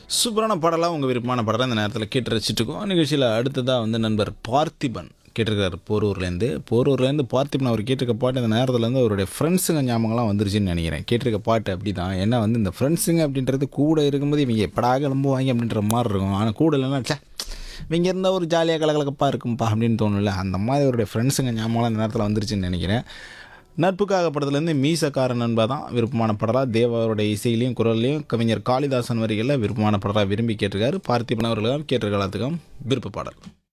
சூப்பரான பாடலாக உங்கள் விருப்பமான பாடலாம் இந்த நேரத்தில் கேட்டு ரசிச்சுட்டு இருக்கோம் நிகழ்ச்சியில் அடுத்ததாக வந்து நண்பர் பார்த்திபன் கேட்டிருக்காரு போரூர்லேருந்து போரூர்லேருந்து பார்த்திபன் அவர் கேட்டிருக்க பாட்டு இந்த நேரத்தில் வந்து அவருடைய ஃப்ரெண்ட்ஸுங்க ஞாபகம்லாம் வந்துருச்சுன்னு நினைக்கிறேன் கேட்டிருக்க பாட்டு அப்படி தான் ஏன்னா வந்து இந்த ஃப்ரெண்ட்ஸுங்க அப்படின்றது கூட இருக்கும்போது இவங்க எப்படா கிளம்புவாங்க அப்படின்ற மாதிரி இருக்கும் ஆனால் கூட இல்லைன்னா ச்சே இவங்க இருந்தால் ஒரு ஜாலியாக கலகலக்கப்பாக இருக்கும்ப்பா அப்படின்னு தோணும்ல அந்த மாதிரி அவருடைய ஃப்ரெண்ட்ஸுங்க ஞாபகம்லாம் இந்த நேரத்தில் வந்துருச்சுன்னு நினைக்கிறேன் நட்புக்காக படத்துலேருந்து மீசக்கார நண்பா தான் விருப்பமான படலாக தேவாவுடைய இசையிலையும் குரல்லையும் கவிஞர் காளிதாசன் வரிகளில் விருப்பமான படலாக விரும்பி கேட்டிருக்காரு பார்த்திபன் அவர்களும் கேட்டிருக்காலத்துக்கும் விருப்ப பாடல்